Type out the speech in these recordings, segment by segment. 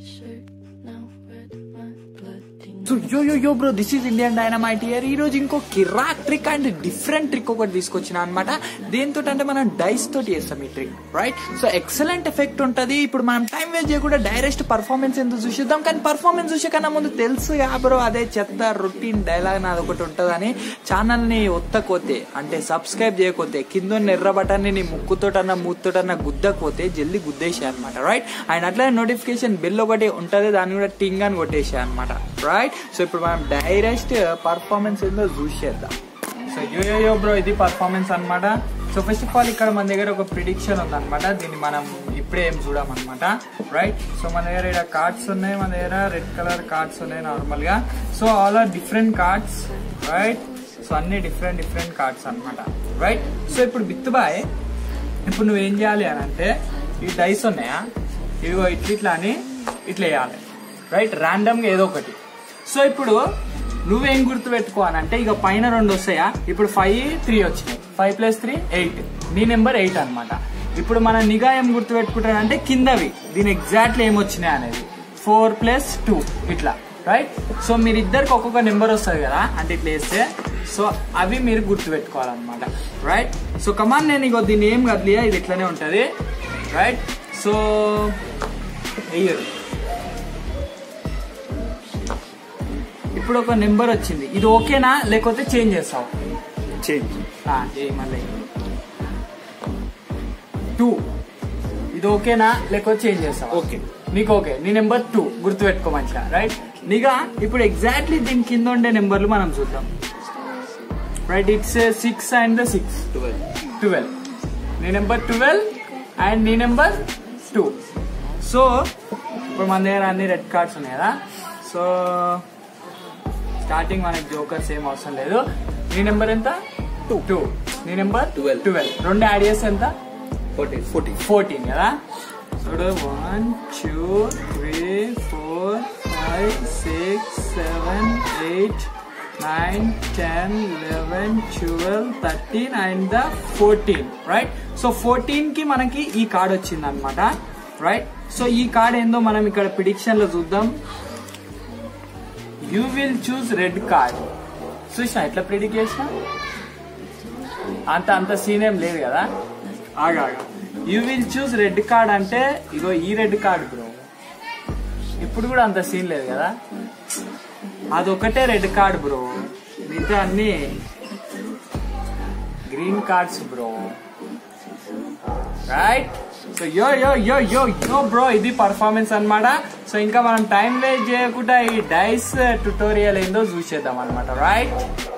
shirt now red my bloody so yo yo yo bro this is Indian dynamite here ఈ రోజు ఇంకో కిరాక్ trick and different trick ఒకటి తీసుకొచ్చిన అనమాట దేంతో అంటే మనం డైస్ తోటి చేస్తాం ఈ trick right so excellent effect ఉంటది ఇప్పుడు మనం టైం వేస్ట్ చేయకుండా డైరెక్ట్ పర్ఫార్మెన్స్ ఎందుకు చూసిద్దాం కానీ పర్ఫార్మెన్స్ చూసే కన్నా ముందు తెలుసు యా బ్రో అదే చెత్త రొటీన్ డైలాగ్ నాది ఒకటి ఉంటదని ఛానల్ ని ఒత్తకోతే అంటే సబ్స్క్రైబ్ చేయకపోతే కింద ఉన్న ఎర్ర బటన్ ని నీ ముక్కుతోటన్నా మూత్తోటన్నా గుద్దకపోతే జల్దీ గుద్దేసాయి అనమాట రైట్ అండ్ అట్లనే నోటిఫికేషన్ బెల్ ఒకటి ఉంటది దాన్ని కూడా టింగ్ అని కొట్టేసాయి అనమాట రైట్ సో ఇప్పుడు మనం డైరెక్ట్ పర్ఫార్మెన్స్ ఏందో చూసేద్దాం so yo yo yo bro ఇది పర్ఫార్మెన్స్ అన్నమాట సో ఫస్ట్ ఆఫ్ ఆల్ ఇక్కడ మన దగ్గర ఒక ప్రిడిక్షన్ ఉంది అనమాట దీన్ని మనం ఇప్పుడే ఏం చూడమన్నమాట రైట్ సో మన దగ్గర ఇక్కడ కార్డ్స్ ఉన్నాయి మన దగ్గర రెడ్ కలర్ కార్డ్స్ ఉన్నాయి నార్మల్ గా so all are different cards right so అన్ని డిఫరెంట్ డిఫరెంట్ కార్డ్స్ అన్నమాట రైట్ సో ఇప్పుడు బిత్తుబాయ్ ఇప్పుడు నువ్వు ఏం చేయాలి అని అంటే ఈ డైస్ ఉన్నాయా ఇదిగో ఇట్లా ఇట్లా అని ఇట్లా వేయాలి రైట్ ర్యాండమ్ గా ఏదో ఒకటి సో ఇప్పుడు నువ్వేం గుర్తు పెట్టుకోవాలంటే ఇక పైన రెండు వస్తాయా ఇప్పుడు ఫైవ్ త్రీ వచ్చినాయి ఫైవ్ ప్లస్ త్రీ ఎయిట్ నీ నెంబర్ ఎయిట్ అన్నమాట ఇప్పుడు మన నిఘా ఏం గుర్తు పెట్టుకుంటాడంటే కిందవి దీని ఎగ్జాక్ట్లీ ఏం వచ్చినాయి అనేది ఫోర్ ప్లస్ టూ ఇట్లా రైట్ సో మీరిద్దరికి ఒక్కొక్క నెంబర్ వస్తుంది కదా అంటే ఇట్లా వేస్తే సో అవి మీరు గుర్తు పెట్టుకోవాలన్నమాట రైట్ సో కమాన్ నేను ఇగో దీన్ని ఏం కదిలియా ఇది ఇట్లనే ఉంటుంది రైట్ సో వెయ్యరు ఇప్పుడు ఒక నెంబర్ వచ్చింది ఇది ఓకేనా లేకపోతే చేంజ్ చేస్తావు చేంజ్ ఆ, ఏ మళ్ళీ టూ ఇది ఓకేనా లేకపోతే చేంజ్ చేస్తావు ఓకే నీకు ఓకే నీ నెంబర్ టూ గుర్తు పెట్టుకో మంచిగా రైట్ నీగా ఇప్పుడు ఎగ్జాక్ట్లీ దీని కింద ఉండే నెంబర్లు మనం చూద్దాం right it's six and six twelve twelve నీ నెంబర్ ట్వెల్వ్ అండ్ నీ నెంబర్ టూ సో ఇప్పుడు మన దగ్గర అన్ని రెడ్ కార్డ్స్ ఉన్నాయి కదా సో స్టార్టింగ్ మనకి జోకర్స్ ఏం అవసరం లేదు నీ నెంబర్ ఎంత టూ టూ నీ నెంబర్ 12. ట్వెల్వ్ రెండు యాడ్ చేస్తే ఎంత ఫోర్టీన్ ఫోర్టీన్ ఫోర్టీన్ కదా చూడు one two three four five six seven eight nine ten eleven twelve thirteen and the fourteen right so fourteen కి మనకి ఈ కార్డ్ వచ్చింది అనమాట రైట్ సో ఈ కార్డ్ ఏందో మనం ఇక్కడ ప్రిడిక్షన్ లో చూద్దాం you will choose red card చూసిన ఎట్లా ప్రిడిక్ట్ చేసిన అంత అంత సీన్ ఏం లేదు కదా ఆగా you will choose red card అంటే ఇగో ఈ రెడ్ కార్డ్ బ్రో ఇప్పుడు కూడా అంత సీన్ లేదు కదా అదొకటే రెడ్ కార్డ్ బ్రో మిగతా అన్ని green cards bro right so yo yo yo yo yo bro ఇది పర్ఫార్మెన్స్ అన్నమాట సో ఇంకా మనం టైం వేస్ట్ చేయకుండా ఈ డైస్ ట్యుటోరియల్ ఏందో చూసేద్దాం అనమాట right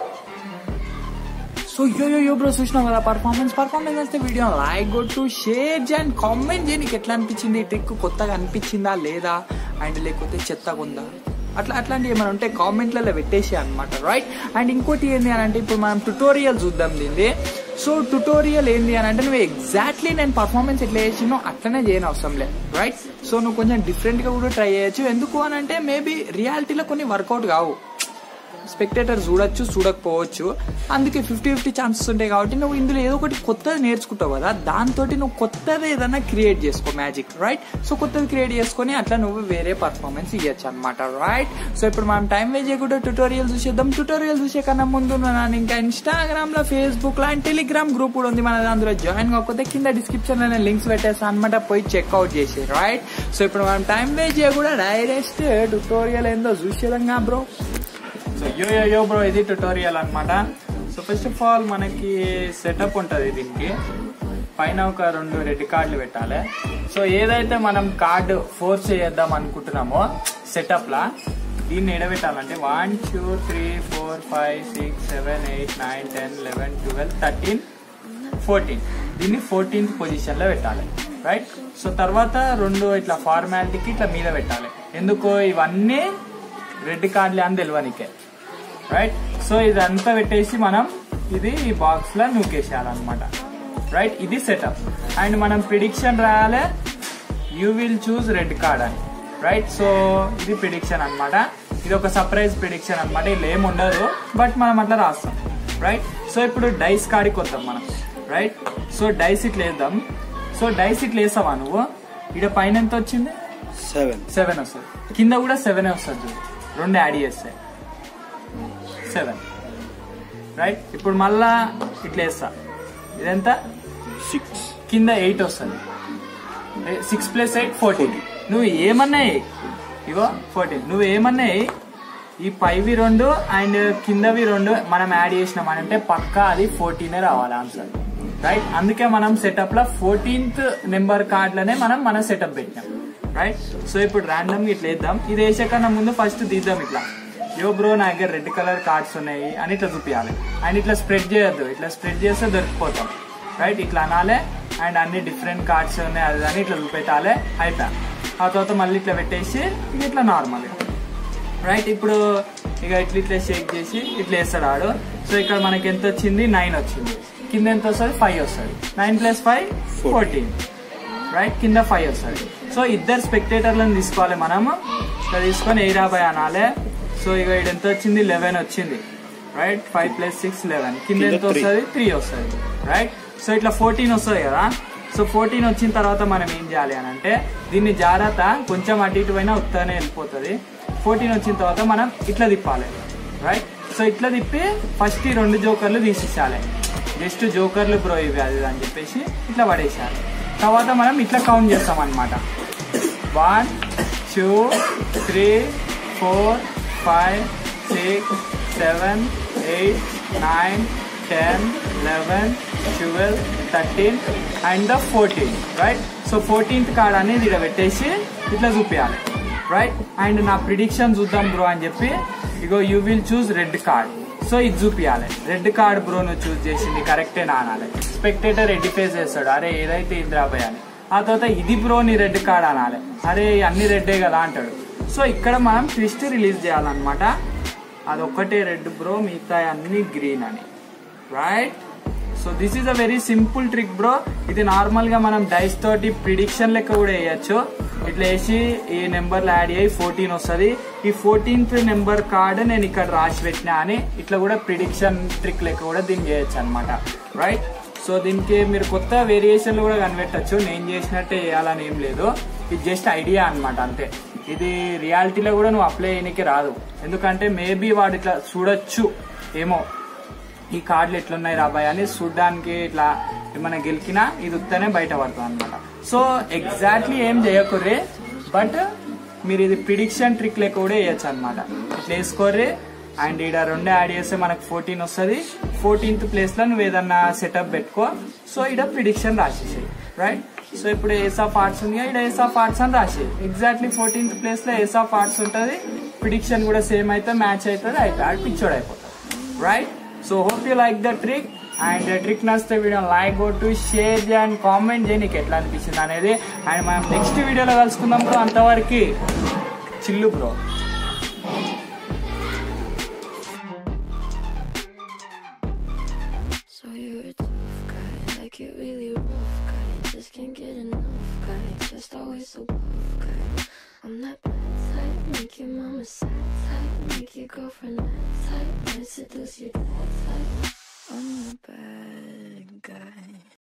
so yo yo yo bro చూసినావు కదా పర్ఫార్మెన్స్ పర్ఫార్మెన్స్ వస్తే వీడియో లైక్ కొట్టు షేర్ చేయండి కామెంట్ చేయండి నీకు ఎట్లా అనిపించింది ఈ ట్రిక్ కొత్తగా అనిపించిందా లేదా అండ్ లేకపోతే చెత్తగా ఉందా అట్లా అట్లాంటివి ఏమైనా ఉంటే కామెంట్లలో పెట్టేసి అనమాట రైట్ అండ్ ఇంకోటి ఏంటి అని అంటే ఇప్పుడు మనం ట్యుటోరియల్ చూద్దాం దీన్ని సో ట్యుటోరియల్ ఏంటి అని అంటే నువ్వు ఎగ్జాక్ట్లీ నేను పర్ఫార్మెన్స్ ఎట్లా చేసినో అట్లనే చేయని అవసరం లేదు రైట్ సో నువ్వు కొంచెం డిఫరెంట్ గా కూడా ట్రై చేయొచ్చు ఎందుకు అని అంటే మేబీ రియాలిటీలో కొన్ని వర్కౌట్ కావు స్పెక్టేటర్ చూడొచ్చు చూడకపోవచ్చు అందుకే ఫిఫ్టీ ఫిఫ్టీ ఛాన్సెస్ ఉంటాయి కాబట్టి నువ్వు ఇందులో ఏదో ఒకటి కొత్తది నేర్చుకుంటావు కదా దాంతో నువ్వు కొత్తది ఏదైనా క్రియేట్ చేసుకో మ్యాజిక్ రైట్ సో కొత్తది క్రియేట్ చేసుకొని అట్లా నువ్వు వేరే పర్ఫార్మెన్స్ ఇవ్వచ్చు అనమాట రైట్ సో ఇప్పుడు మనం టైం వేస్ట్ చేయకుండా ట్యూటోరియల్ చూసేద్దాం ట్యూటోరియల్ చూసే కన్నా ముందు నేను ఇంకా ఇన్స్టాగ్రామ్ లో ఫేస్బుక్ లో అండ్ టెలిగ్రామ్ గ్రూప్ కూడా ఉంది మన అందులో జాయిన్ కాకపోతే కింద డిస్క్రిప్షన్ లో నేను లింక్స్ పెట్టేస్తాను అనమాట పోయి చెక్అవుట్ చేసి రైట్ సో ఇప్పుడు మనం టైం వేస్ట్ చేయకుండా డైరెక్ట్ ట్యూటోరియల్ ఏందో చూసేదంగా bro so yo yo yo bro ఇది ట్యుటోరియల్ అన్నమాట సో ఫస్ట్ ఆఫ్ ఆల్ మనకి సెటప్ ఉంటుంది దీనికి పైన ఒక రెండు రెడ్ కార్డులు పెట్టాలి సో ఏదైతే మనం కార్డు ఫోర్స్ చేద్దాం అనుకుంటున్నామో సెటప్ లా దీన్ని ఎడబెట్టాలంటే one two three four five six seven eight nine ten eleven twelve thirteen fourteen దీన్ని ఫోర్టీన్త్ పొజిషన్ లో పెట్టాలి రైట్ సో తర్వాత రెండు ఇట్లా ఫార్మాలిటీకి ఇట్లా మీద పెట్టాలి ఎందుకు ఇవన్నీ రెడ్ కార్డులే అని తెలియనికే రైట్ సో ఇదంతా పెట్టేసి మనం ఇది ఈ బాక్స్ లో నూకేసేయాలన్నమాట రైట్ ఇది సెటప్ అండ్ మనం ప్రిడిక్షన్ రాయాలి you will choose red card అని రైట్ సో ఇది ప్రిడిక్షన్ అన్నమాట ఇది ఒక సర్ప్రైజ్ ప్రిడిక్షన్ అన్నమాట ఇలా ఏమి ఉండదు బట్ మనం అట్లా రాస్తాం రైట్ సో ఇప్పుడు డైస్ కాడికి వద్దాం మనం రైట్ సో డైస్ ఇట్లా వేద్దాం సో డైస్ ఇట్లా వేసావా నువ్వు ఇక్కడ పైన ఎంత వచ్చింది సెవెన్ సెవెన్ వస్తుంది కింద కూడా సెవెన్ వస్తుంది చూడు. రెండు యాడ్ చేస్తాయి సెవెన్ రైట్ ఇప్పుడు మళ్ళా ఇట్లా వేస్తా ఇదంతా సిక్స్ కింద ఎయిట్ వస్తుంది సిక్స్ ప్లస్ ఎయిట్ ఫోర్టీన్ నువ్వు ఏమన్నా ఎయ్. ఇగో ఫోర్టీన్ నువ్వు ఏమన్నా ఎయ్. ఈ పైవి రెండు అండ్ కిందవి రెండు మనం యాడ్ చేసినాం అంటే పక్కా అది ఫోర్టీనే రావాలి ఆన్సర్ రైట్ అందుకే మనం సెటప్ లో ఫోర్టీన్త్ నెంబర్ కార్డ్లనే మనం మన సెటప్ పెట్టినాం రైట్ సో ఇప్పుడు ర్యాండమ్ ఇట్లా వేద్దాం ఇది వేసే కన్నా ముందు ఫస్ట్ తీద్దాం ఇట్లా యో బ్రో నా దగ్గర రెడ్ కలర్ కార్డ్స్ ఉన్నాయి అని ఇట్లా చూపించాలి అండ్ ఇట్లా స్ప్రెడ్ చేయొద్దు ఇట్లా స్ప్రెడ్ చేస్తే దొరికిపోతాం రైట్ ఇట్లా అనాలే అండ్ అన్ని డిఫరెంట్ కార్డ్స్ ఉన్నాయి అది అని ఇట్లా చూపెట్టాలి అయిపోయా ఆ తర్వాత మళ్ళీ ఇట్లా పెట్టేసి ఇక ఇట్లా నార్మల్గా రైట్ ఇప్పుడు ఇక ఇట్లా ఇట్లా షేక్ చేసి ఇట్లా వేస్తాడు ఆడు సో ఇక్కడ మనకి ఎంత వచ్చింది నైన్ వచ్చింది కింద ఎంత వస్తుంది ఫైవ్ వస్తుంది nine plus five fourteen right కింద ఫైవ్ వస్తుంది సో ఇద్దరు స్పెక్టేటర్లను తీసుకోవాలి మనము ఇక్కడ తీసుకొని ఎయిరా బై అనాలే సో ఇక ఇక్కడ ఎంత వచ్చింది లెవెన్ వచ్చింది right five plus six eleven కింద కింద ఎంత three. వస్తుంది త్రీ వస్తుంది రైట్ సో ఇట్లా ఫోర్టీన్ వస్తుంది కదా సో ఫోర్టీన్ వచ్చిన తర్వాత మనం ఏం చేయాలి అని అంటే దీన్ని జాగ్రత్త కొంచెం అటు ఇటు అయినా ఉత్తగానే వెళ్ళిపోతుంది ఫోర్టీన్ వచ్చిన తర్వాత మనం ఇట్లా తిప్పాలి రైట్ సో ఇట్లా తిప్పి ఫస్ట్ ఈ రెండు జోకర్లు తీసేసాలి జస్ట్ జోకర్లు బ్రో ఇవి అది ఇది అని చెప్పేసి ఇట్లా పడేసాలి తర్వాత మనం ఇట్లా కౌంట్ చేస్తాం అనమాట one two three four five six seven eight nine ten eleven twelve thirteen and the fourteen right so fourteenth card అనేది ఇక్కడ పెట్టేసి ఇట్లా చూపించాలి రైట్ అండ్ నా ప్రిడిక్షన్ చూద్దాం బ్రో అని చెప్పి ఇగో you will choose red card so ఇది చూపించాలి రెడ్ కార్డ్ బ్రో నువ్వు చూస్ చేసింది కరెక్టే నా అనాలి స్పెక్టేటర్ రెడ్డి ఫేస్ చేస్తాడు అరే ఏదైతే ఇంద్రాబాయ్ అని ఆ తర్వాత ఇది బ్రో నీ రెడ్ కార్డ్ అనాలి అరే అన్ని రెడ్డే కదా అంటాడు సో ఇక్కడ మనం ట్విస్ట్ రిలీజ్ చేయాలన్నమాట అదొక్కటే రెడ్ బ్రో మిగతా అన్ని గ్రీన్ అని right so this is a very simple trick bro ఇది నార్మల్ గా మనం డైస్ తోటి ప్రిడిక్షన్ లెక్క కూడా వేయచ్చు ఇట్లా వేసి ఈ నెంబర్లు యాడ్ అయ్యి ఫోర్టీన్ వస్తుంది ఈ ఫోర్టీన్త్ నెంబర్ కార్డ్ నేను ఇక్కడ రాసి పెట్టినా అని ఇట్లా కూడా ప్రిడిక్షన్ ట్రిక్ లెక్క కూడా దీన్ని చేయొచ్చు అనమాట రైట్ సో దీనికి మీరు కొత్త వేరియేషన్లు కూడా కనిపెట్టచ్చు నేను చేసినట్టే చేయాలని ఏం లేదు ఇది జస్ట్ ఐడియా అన్నమాట అంతే ఇది రియాలిటీలో కూడా నువ్వు అప్లై చేయడానికి రాదు ఎందుకంటే మేబీ వాడు ఇట్లా చూడొచ్చు ఏమో ఈ కార్డులు ఎట్లున్నాయి రాబాయ్ అని చూడడానికి ఇట్లా ఏమైనా గెలికినా ఇది ఉత్తనే బయట పడుతుంది అనమాట సో ఎగ్జాక్ట్లీ ఏం చేయకుర్రి బట్ మీరు ఇది ప్రిడిక్షన్ ట్రిక్ లెక్క కూడా వేయచ్చు అనమాట ఇట్లా వేసుకోర్రి అండ్ ఈడ రెండు యాడ్ చేస్తే మనకు ఫోర్టీన్ వస్తుంది ఫోర్టీన్త్ ప్లేస్ లో నువ్వు ఏదన్నా సెటప్ పెట్టుకో సో ఈడ ప్రిడిక్షన్ రాసేసాయి రైట్ సో ఇప్పుడు ఏస్ ఆఫ్ ఆర్ట్స్ ఉంది ఇక్కడ ఏస్ ఆఫ్ ఆర్ట్స్ అని రాసి ఎగ్జాక్ట్లీ ఫోర్టీన్త్ ప్లేస్ లో ఏస్ ఆఫ్ ఆర్ట్స్ ఉంటుంది ప్రిడిక్షన్ కూడా సేమ్ అయితే మ్యాచ్ అవుతుంది అయిపోయి పిచ్చోడ్ అయిపోతుంది right so hope you like the trick and trick నచ్చితే video like go to share చేయండి కామెంట్ చేయండి నీకు ఎట్లా అనిపించింది అనేది అండ్ మనం నెక్స్ట్ వీడియోలో కలుసుకుందాం బ్రో అంతవరకు chill bro So you're a tough guy, like it really rough guy. Just can't get enough guy, just always so buff guy. I'm that bad type, make your mama sad type, make your girlfriend mad type, might seduce your dad type.